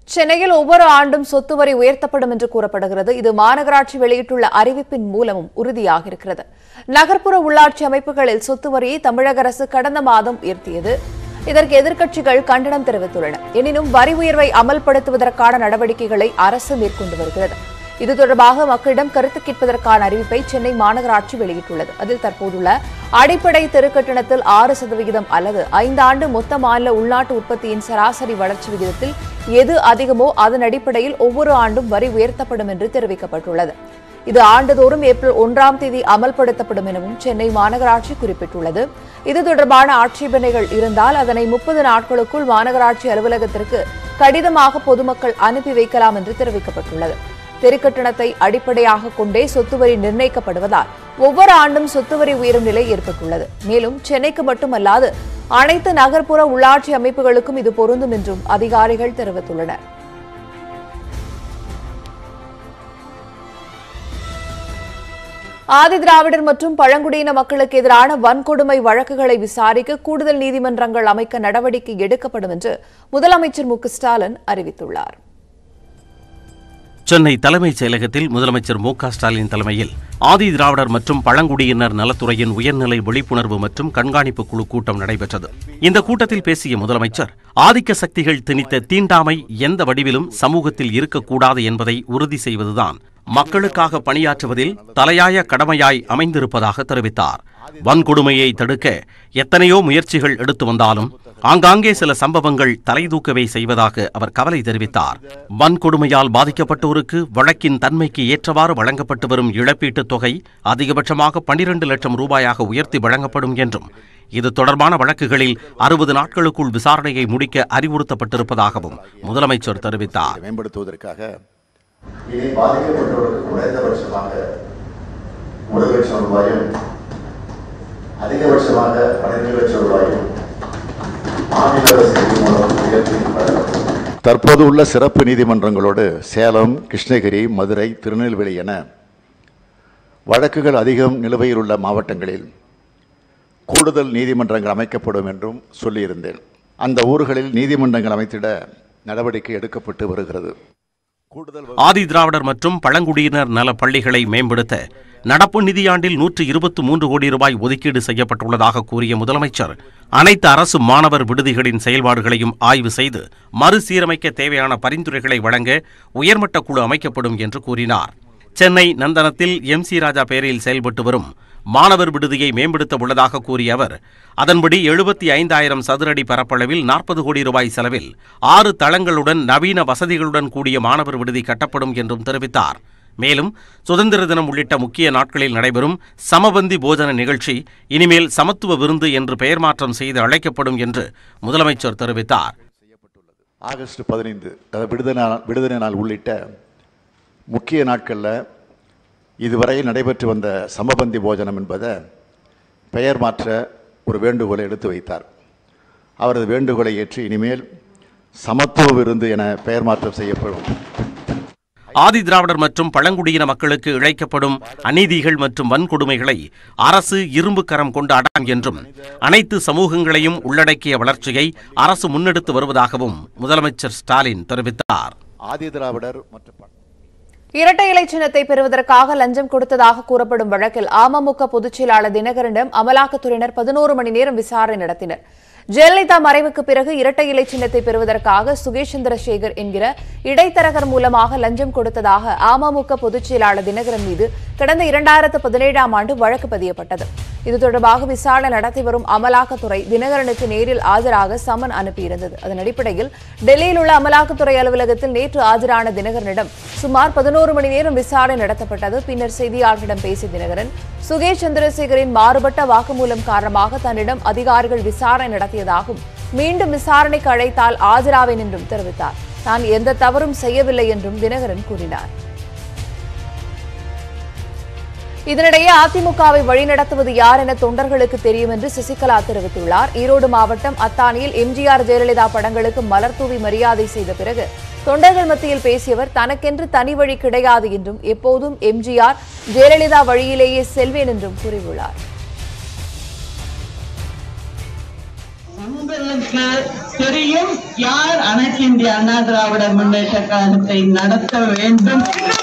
சென்னையில் ஒவ்வொரு ஆண்டும் சொத்து வரி உயர்த்தப்படும் என்று கூறப்படுகிறது இது மாநகராட்சி வெளியிட்டுள்ள அறிவிப்பின் மூலமும் உறுதியாகியிருக்கிறது நகர்ப்புற உள்ளாட்சி அமைப்புகளில் சொத்து வரியை தமிழக அரசு கடந்த மாதம் உயர்த்தியது இதற்கு எதிர்க்கட்சிகள் கண்டனம் தெரிவித்துள்ளன எனினும் வரி உயர்வை அமல்படுத்துவதற்கான நடவடிக்கைகளை அரசு மேற்கொண்டு வருகிறது இது தொடர்பாக மக்களிடம் கருத்து கேட்பதற்கான அறிவிப்பை சென்னை மாநகராட்சி வெளியிட்டுள்ளது அதில் தற்போதுள்ள அடிப்படை தெருக்கட்டணத்தில் ஆறு சதவிகிதம் அல்லது ஐந்தாண்டு மொத்த மாநில உள்நாட்டு உற்பத்தியின் சராசரி வளர்ச்சி விகிதத்தில் எது அதிகமோ அதன் அடிப்படையில் ஒவ்வொரு ஆண்டும் வரி உயர்த்தப்படும் என்று தெரிவிக்கப்பட்டுள்ளது இது ஆண்டுதோறும் ஏப்ரல் ஒன்றாம் தேதி அமல்படுத்தப்படும் எனவும் சென்னை மாநகராட்சி குறிப்பிட்டுள்ளது இது தொடர்பான ஆட்சேபனைகள் இருந்தால் அதனை முப்பது நாட்களுக்குள் மாநகராட்சி அலுவலகத்திற்கு கடிதமாக பொதுமக்கள் அனுப்பி வைக்கலாம் என்று தெரிவிக்கப்பட்டுள்ளது தெருக்கட்டணத்தை அடிப்படையாக கொண்டே சொத்து வரி நிர்ணயிக்கப்படுவதால் ஒவ்வொரு ஆண்டும் சொத்து வரி உயரும் நிலை ஏற்பட்டுள்ளது மேலும் சென்னைக்கு மட்டுமல்லாது அனைத்து நகர்ப்புற உள்ளாட்சி அமைப்புகளுக்கும் இது பொருந்தும் என்றும் அதிகாரிகள் தெரிவித்துள்ளனர் ஆதி திராவிடர் மற்றும் பழங்குடியின மக்களுக்கு எதிரான வன்கொடுமை வழக்குகளை விசாரிக்க கூடுதல் நீதிமன்றங்கள் அமைக்க நடவடிக்கை எடுக்கப்படும் என்று முதலமைச்சர் மு க ஸ்டாலின் அறிவித்துள்ளார் சென்னை தலைமைச் செயலகத்தில் முதலமைச்சர் மு க ஸ்டாலின் தலைமையில் ஆதி திராவிடர் மற்றும் பழங்குடியினர் நலத்துறையின் உயர்நிலை விழிப்புணர்வு மற்றும் கண்காணிப்பு குழு கூட்டம் நடைபெற்றது இந்த கூட்டத்தில் பேசிய முதலமைச்சர் ஆதிக்க சக்திகள் திணித்த தீண்டாமை எந்த வடிவிலும் சமூகத்தில் இருக்கக்கூடாது என்பதை உறுதி செய்வதுதான் மக்களுக்காக பணியாற்றுவதில் தலையாய கடமையாய் அமைந்திருப்பதாக தெரிவித்தார் வன்கொடுமையை தடுக்க எத்தனையோ முயற்சிகள் எடுத்து வந்தாலும் ஆங்காங்கே சில சம்பவங்கள் தலைதூக்கவே செய்வதாக அவர் கவலை தெரிவித்தார் வன்கொடுமையால் பாதிக்கப்பட்டோருக்கு வழக்கின் தன்மைக்கு ஏற்றவாறு வழங்கப்பட்டு வரும் இழப்பீட்டுத் தொகை அதிகபட்சமாக பனிரெண்டு லட்சம் ரூபாயாக உயர்த்தி வழங்கப்படும் என்றும் இது தொடர்பான வழக்குகளில் அறுபது நாட்களுக்குள் விசாரணையை முடிக்க அறிவுறுத்தப்பட்டிருப்பதாகவும் முதலமைச்சர் தெரிவித்தார் மேம்படுத்துவதற்காக இனி பாதிக்கப்பட்டவருக்கு குறைந்தபட்சமாக ஒரு லட்சம் ரூபாயும் அதிகபட்சமாக பன்னிரண்டு லட்சம் ரூபாயும் மாநில அரசு நிதி மூலம் உயர்த்தி வழங்கப்படும். தற்போது உள்ள சிறப்பு நீதிமன்றங்களோடு சேலம் கிருஷ்ணகிரி மதுரை திருநெல்வேலி என வழக்குகள் அதிகம் நிலுவையில் உள்ள மாவட்டங்களில் கூடுதல் நீதிமன்றங்கள் அமைக்கப்படும் என்றும் சொல்லியிருந்தேன் அந்த ஊர்களில் நீதிமன்றங்கள் அமைத்திட நடவடிக்கை எடுக்கப்பட்டு வருகிறது கூடுதல் ஆதி திராவிடர் மற்றும் பழங்குடியினர் நல பள்ளிகளை மேம்படுத்த நடப்பு நிதியாண்டில் நூற்று இருபத்தி மூன்று கோடி ரூபாய் ஒதுக்கீடு செய்யப்பட்டுள்ளதாக கூறிய முதலமைச்சர் அனைத்து அரசு மாணவர் விடுதிகளின் செயல்பாடுகளையும் ஆய்வு செய்து மறுசீரமைக்க தேவையான பரிந்துரைகளை வழங்க உயர்மட்ட குழு அமைக்கப்படும் என்று கூறினார் சென்னை நந்தனத்தில் எம் சி ராஜா பெயரில் செயல்பட்டு வரும் மாணவர் விடுதியை மேம்படுத்த உள்ளதாக கூறிய அவர் அதன்படி எழுபத்தி ஐந்தாயிரம் சதுரடி பரப்பளவில் நாற்பது கோடி ரூபாய் செலவில் ஆறு தளங்களுடன் நவீன வசதிகளுடன் கூடிய மாணவர் விடுதி கட்டப்படும் என்றும் தெரிவித்தார் மேலும் சுதந்திர தினம் உள்ளிட்ட முக்கிய நாட்களில் நடைபெறும் சமபந்தி போஜன நிகழ்ச்சி இனிமேல் சமத்துவ விருந்து என்று பெயர் மாற்றம் செய்து அழைக்கப்படும் என்று முதலமைச்சர் தெரிவித்தார் ஆகஸ்ட் பதினைந்து அதாவது விடுதலை நாள் விடுதலை நாள் உள்ளிட்ட முக்கிய நாட்களில் இதுவரை நடைபெற்று வந்த சமபந்தி போஜனம் என்பதை பெயர் மாற்ற ஒரு வேண்டுகோளை எடுத்து வைத்தார் அவரது வேண்டுகோளை ஏற்று இனிமேல் சமத்துவ விருந்து என பெயர் மாற்றம் செய்யப்படும் ஆதி திராவிடர் மற்றும் பழங்குடியின மக்களுக்கு இழைக்கப்படும் அநீதிகள் மற்றும் வன்கொடுமைகளை அரசு இரும்பு கரம் கொண்டு அடாம் என்றும் அனைத்து சமூகங்களையும் உள்ளடக்கிய வளர்ச்சியை அரசு முன்னெடுத்து வருவதாகவும் முதலமைச்சர் ஸ்டாலின் தெரிவித்தார் ஆதி திராவிடர் மற்றும் பழ- இரட்டை இலை சின்னத்தை பெறுவதற்காக லஞ்சம் கொடுத்ததாக கூறப்படும் வழக்கில் அமமுக பொதுச் செயலாளர் தினகரனிடம் அமலாக்கத்துறையினர் பதினோரு மணி நேரம் விசாரணை நடத்தினர் ஜெயலலிதா மறைவுக்கு பிறகு இரட்டை இலை சின்னத்தை பெறுவதற்காக சுகேஷ் சந்திரசேகர் என்கிற இடைத்தரகர் மூலமாக லஞ்சம் கொடுத்ததாக அமமுக பொதுச் செயலாளர் தினகரன் மீது கடந்த இரண்டாயிரத்து பதினேழாம் ஆண்டு வழக்கு பதியப்பட்டது இது தொடர்பாக விசாரணை நடத்தி வரும் அமலாக்கத்துறை தினகரனுக்கு நேரில் ஆஜராக சமன் அனுப்பியிருந்தது அதன் அடிப்படையில் டெல்லியில் உள்ள அமலாக்கத்துறை அலுவலகத்தில் நேற்று ஆஜரான தினகரனிடம் சுமார் பதினோரு மணி நேரம் விசாரணை நடத்தப்பட்டது பின்னர் செய்தியாளர்களிடம் பேசிய தினகரன் சுகேஷ் சந்திரசேகரின் மாறுபட்ட வாக்குமூலம் காரணமாக தன்னிடம் அதிகாரிகள் விசாரணை நடத்தியதாகவும் மீண்டும் விசாரணைக்கு அழைத்தால் ஆஜராவேன் என்றும் தெரிவித்தார் தான் எந்த தவறும் செய்யவில்லை என்றும் தினகரன் கூறினார் இதனிடையே அதிமுகவை வழிநடத்துவது யார் என தொண்டர்களுக்கு தெரியும் என்று சசிகலா தெரிவித்துள்ளார் ஈரோடு மாவட்டம் அத்தானியில் எம்ஜிஆர் ஜெயலலிதா படங்களுக்கு மலர் தூவி மரியாதை செய்த பிறகு தொண்டர்கள் மத்தியில் பேசியவர் தனக்கென்று தனி வழி கிடையாது என்றும் எப்போதும் எம்ஜிஆர் ஜெயலலிதா வழியிலேயே செல்வேன் என்றும் கூறியுள்ளார் அந்த உங்களுக்கு தெரியும் யார் அனைத்து இந்திய அண்ணா திராவிட முன்னேற்ற கழகத்தை நடத்த வேண்டும்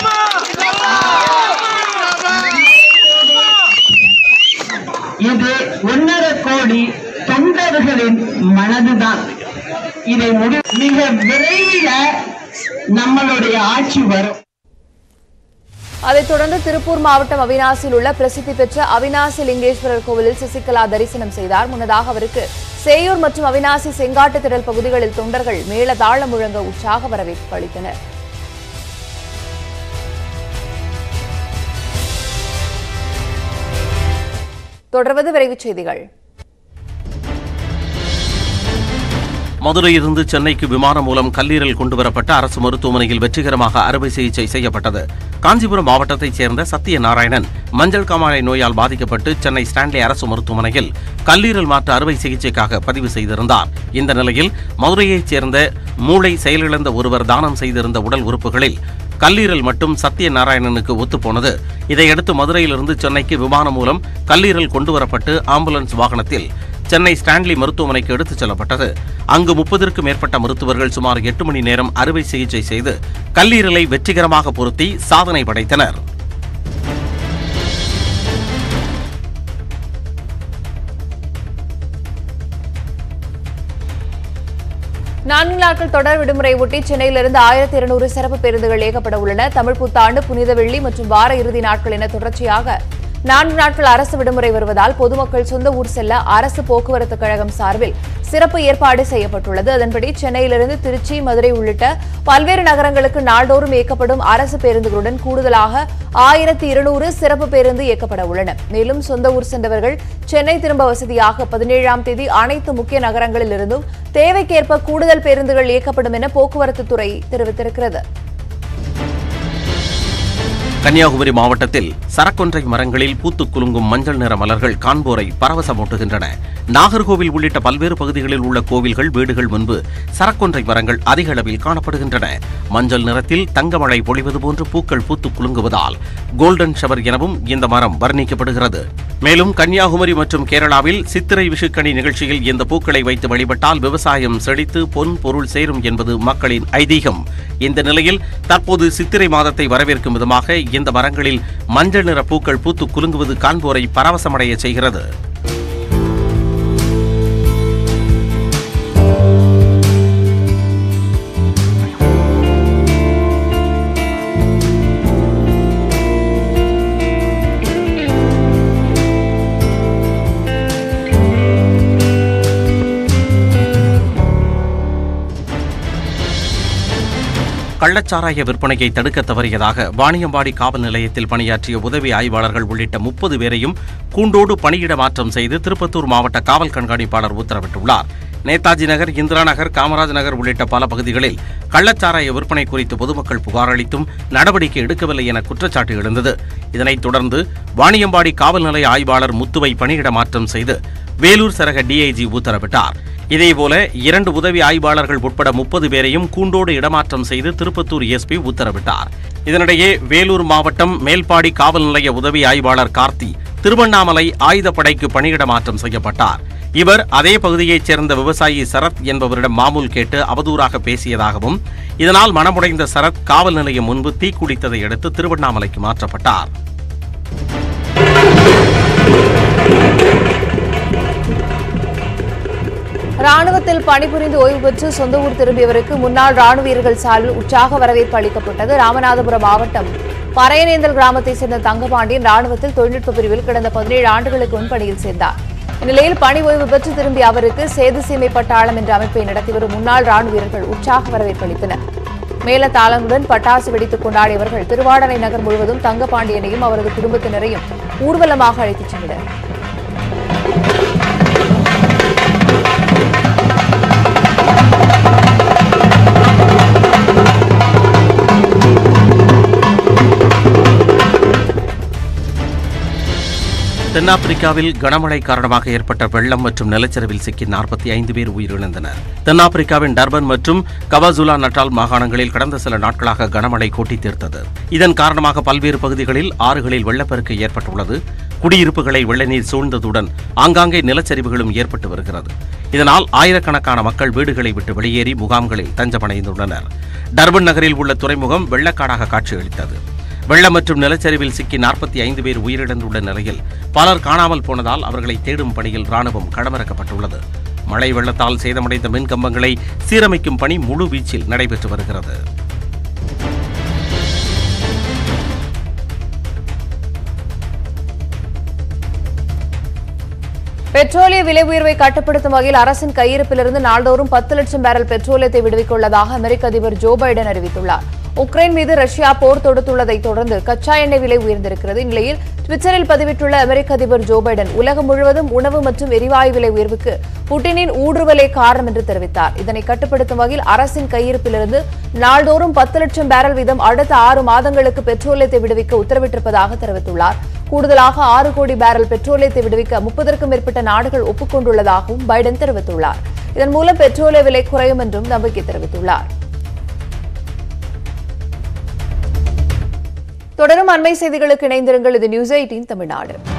இது ஒன்னரை கோடி தொண்டர்களின் மனதுதான் இதை முடி மிக விரைவில் நம்மளுடைய ஆட்சி வரும் அதைத் தொடர்ந்து திருப்பூர் மாவட்டம் அவினாசியில் உள்ள பிரசித்தி பெற்ற அவினாசி லிங்கேஸ்வரர் கோவிலில் சசிகலா தரிசனம் செய்தார் முன்னதாக அவருக்கு சேயூர் மற்றும் அவினாசி செங்காட்டு திடல் பகுதிகளில் தொண்டர்கள் மேள தாள முழங்க உற்சாக வரவேற்பு அளித்தனர் தொடர்வது விரைவுச் செய்திகள் மதுரையிலிருந்து சென்னைக்கு விமானம் மூலம் கல்லீரல் கொண்டுவரப்பட்ட அரசு மருத்துவமனையில் வெற்றிகரமாக அறுவை சிகிச்சை செய்யப்பட்டது காஞ்சிபுரம் மாவட்டத்தைச் சேர்ந்த சத்யநாராயணன் மஞ்சள் காமாலை நோயால் பாதிக்கப்பட்டு சென்னை ஸ்டான்லி அரசு மருத்துவமனையில் கல்லீரல் மாற்று அறுவை சிகிச்சைக்காக பதிவு செய்திருந்தார் இந்த நிலையில் மதுரையைச் சேர்ந்த மூளை செயலிழந்த ஒருவர் தானம் செய்திருந்த உடல் உறுப்புகளில் கல்லீரல் மட்டும் சத்யநாராயணனுக்கு ஒத்துப்போனது இதையடுத்து மதுரையிலிருந்து சென்னைக்கு விமானம் மூலம் கல்லீரல் கொண்டுவரப்பட்டு ஆம்புலன்ஸ் வாகனத்தில் சென்னை ஸ்டான்லி மருத்துவமனைக்கு எடுத்துச் செல்லப்பட்டது அங்கு முப்பதற்கும் மேற்பட்ட மருத்துவர்கள் சுமார் எட்டு மணி நேரம் அறுவை சிகிச்சை செய்து கல்லீரலை வெற்றிகரமாக பொருத்தி சாதனை படைத்தனர் நான்கு நாட்கள் தொடர் விடுமுறை ஒட்டி சென்னையிலிருந்து ஆயிரத்தி இருநூறு சிறப்பு பேருந்துகள் இயக்கப்பட உள்ளன தமிழ் புத்தாண்டு புனித வெள்ளி மற்றும் வார இறுதி நாட்கள் என தொடர்ச்சியாக நான்கு நாட்கள் அரசு விடுமுறை வருவதால் பொதுமக்கள் சொந்த ஊர் செல்ல அரசு போக்குவரத்து கழகம் சார்பில் சிறப்பு ஏற்பாடு செய்யப்பட்டுள்ளது அதன்படி சென்னையிலிருந்து திருச்சி மதுரை உள்ளிட்ட பல்வேறு நகரங்களுக்கு நாள்தோறும் இயக்கப்படும் அரசு பேருந்துகளுடன் கூடுதலாக ஆயிரத்தி இருநூறு சிறப்பு பேருந்து இயக்கப்பட உள்ளன மேலும் சொந்த ஊர் சென்றவர்கள் சென்னை திரும்ப வசதியாக பதினேழாம் தேதி அனைத்து முக்கிய நகரங்களில் இருந்தும் தேவைக்கேற்ப கூடுதல் பேருந்துகள் இயக்கப்படும் என போக்குவரத்து துறை தெரிவித்திருக்கிறது கன்னியாகுமரி மாவட்டத்தில் சரக்கொன்றை மரங்களில் பூத்துக் குலுங்கும் மஞ்சள் நிற மலர்கள் காண்போரை பரவசமூட்டுகின்றன நாகர்கோவில் உள்ளிட்ட பல்வேறு பகுதிகளில் உள்ள கோவில்கள் வீடுகள் முன்பு சரக்கொன்றை மரங்கள் அதிக அளவில் காணப்படுகின்றன மஞ்சள் நிறத்தில் தங்கமழை பொழிவது போன்று பூக்கள் பூத்துக் குலுங்குவதால் கோல்டன் ஷவர் எனவும் இந்த மரம் வர்ணிக்கப்படுகிறது மேலும் கன்னியாகுமரி மற்றும் கேரளாவில் சித்திரை விஷுக்கணி நிகழ்ச்சியில் இந்த பூக்களை வைத்து வழிபட்டால் விவசாயம் செழித்து பொன் பொருள் சேரும் என்பது மக்களின் ஐதீகம் இந்த நிலையில் தற்போது சித்திரை மாதத்தை வரவேற்கும் விதமாக இந்த மரங்களில் மஞ்சள் நிற பூக்கள் பூத்து குலுங்குவது காண்போரை பரவசமடைய செய்கிறது கள்ளச்சாராய விற்பனையை தடுக்க தவறியதாக வாணியம்பாடி காவல் நிலையத்தில் பணியாற்றிய உதவி ஆய்வாளர்கள் உள்ளிட்ட முப்பது பேரையும் கூண்டோடு பணியிட மாற்றம் செய்து திருப்பத்தூர் மாவட்ட காவல் கண்காணிப்பாளர் உத்தரவிட்டுள்ளார் நேதாஜி நகர் இந்திரா நகர் காமராஜ் நகர் உள்ளிட்ட பல பகுதிகளில் கள்ளச்சாராய விற்பனை குறித்து பொதுமக்கள் புகார் அளித்தும் நடவடிக்கை எடுக்கவில்லை என குற்றச்சாட்டு எழுந்தது இதனைத் தொடர்ந்து வாணியம்பாடி காவல் நிலைய ஆய்வாளர் முத்துவை பணியிட மாற்றம் செய்து வேலூர் சரக டிஐஜி உத்தரவிட்டார் இதேபோல இரண்டு உதவி ஆய்வாளர்கள் உட்பட முப்பது பேரையும் கூண்டோடு இடமாற்றம் செய்து திருப்பத்தூர் எஸ்பி உத்தரவிட்டார் இதனிடையே வேலூர் மாவட்டம் மேல்பாடி காவல் நிலைய உதவி ஆய்வாளர் கார்த்தி திருவண்ணாமலை ஆயுதப்படைக்கு பணியிட மாற்றம் செய்யப்பட்டார் இவர் அதே பகுதியைச் சேர்ந்த விவசாயி சரத் என்பவரிடம் மாமூல் கேட்டு அவதூறாக பேசியதாகவும் இதனால் மனமுடைந்த சரத் காவல் நிலையம் முன்பு தீக்குளித்ததை அடுத்து திருவண்ணாமலைக்கு மாற்றப்பட்டார் ராணுவத்தில் பணிபுரிந்து ஓய்வு பெற்று சொந்த ஊர் திரும்பியவருக்கு முன்னாள் ராணுவ வீரர்கள் சார்பில் உற்சாக வரவேற்பு அளிக்கப்பட்டது ராமநாதபுரம் மாவட்டம் பறையனேந்தல் கிராமத்தைச் சேர்ந்த தங்கபாண்டியன் ராணுவத்தில் தொழில்நுட்ப பிரிவில் கடந்த பதினேழு ஆண்டுகளுக்கு முன் பணியில் சேர்ந்தார் இந்நிலையில் பணி ஓய்வு பெற்று திரும்பிய அவருக்கு சேது சீமை பட்டாளம் என்ற அமைப்பை நடத்தி வரும் முன்னாள் ராணுவ வீரர்கள் உற்சாக வரவேற்பு அளித்தனர் மேலதாளங்களுடன் பட்டாசு வெடித்துக் கொண்டாடியவர்கள் திருவாடனை நகர் முழுவதும் தங்கபாண்டியனையும் அவரது குடும்பத்தினரையும் ஊர்வலமாக அழைத்துச் சென்றனர் தென்னாப்பிரிக்காவில் கனமழை காரணமாக ஏற்பட்ட வெள்ளம் மற்றும் நிலச்சரிவில் சிக்கி நாற்பத்தி ஐந்து பேர் உயிரிழந்தனர் தென்னாப்பிரிக்காவின் டர்பன் மற்றும் கவாசுலா நட்டால் மாகாணங்களில் கடந்த சில நாட்களாக கனமழை கொட்டி தீர்த்தது இதன் காரணமாக பல்வேறு பகுதிகளில் ஆறுகளில் வெள்ளப்பெருக்கு ஏற்பட்டுள்ளது குடியிருப்புகளை வெள்ளநீர் சூழ்ந்ததுடன் ஆங்காங்கே நிலச்சரிவுகளும் ஏற்பட்டு வருகிறது இதனால் ஆயிரக்கணக்கான மக்கள் வீடுகளை விட்டு வெளியேறி முகாம்களில் தஞ்சமடைந்துள்ளனர் டர்பன் நகரில் உள்ள துறைமுகம் வெள்ளக்காடாக காட்சியளித்தது வெள்ளம் மற்றும் நிலச்சரிவில் சிக்கி நாற்பத்தி ஐந்து பேர் உயிரிழந்துள்ள நிலையில் பலர் காணாமல் போனதால் அவர்களை தேடும் பணியில் ராணுவம் களமிறக்கப்பட்டுள்ளது மழை வெள்ளத்தால் சேதமடைந்த மின் கம்பங்களை சீரமைக்கும் பணி முழு வீச்சில் நடைபெற்று வருகிறது பெட்ரோலிய விலை உயர்வை கட்டுப்படுத்தும் வகையில் அரசின் கையிருப்பிலிருந்து நாள்தோறும் பத்து லட்சம் பேரல் பெட்ரோலியத்தை விடுவிக்க உள்ளதாக அமெரிக்க அதிபர் ஜோ பைடன் அறிவித்துள்ளார் உக்ரைன் மீது ரஷ்யா போர் தொடுத்துள்ளதை தொடர்ந்து கச்சா எண்ணெய் விலை உயர்ந்திருக்கிறது இந்நிலையில் ட்விட்டரில் பதிவிட்டுள்ள அமெரிக்க அதிபர் ஜோ பைடன் உலகம் முழுவதும் உணவு மற்றும் எரிவாயு விலை உயர்வுக்கு புட்டினின் ஊடுருவலே காரணம் என்று தெரிவித்தார் இதனை கட்டுப்படுத்தும் வகையில் அரசின் கையிருப்பிலிருந்து நாள்தோறும் பத்து லட்சம் பேரல் வீதம் அடுத்த ஆறு மாதங்களுக்கு பெட்ரோலியத்தை விடுவிக்க உத்தரவிட்டிருப்பதாக தெரிவித்துள்ளார் கூடுதலாக ஆறு கோடி பேரல் பெட்ரோலியத்தை விடுவிக்க முப்பதற்கும் மேற்பட்ட நாடுகள் ஒப்புக்கொண்டுள்ளதாகவும் பைடன் தெரிவித்துள்ளார் இதன் மூலம் பெட்ரோலிய விலை குறையும் என்றும் நம்பிக்கை தெரிவித்துள்ளார் தொடரும் அண்மை செய்திகளுக்கு இணைந்திருங்கள் இது நியூஸ் எயிட்டீன் தமிழ்நாடு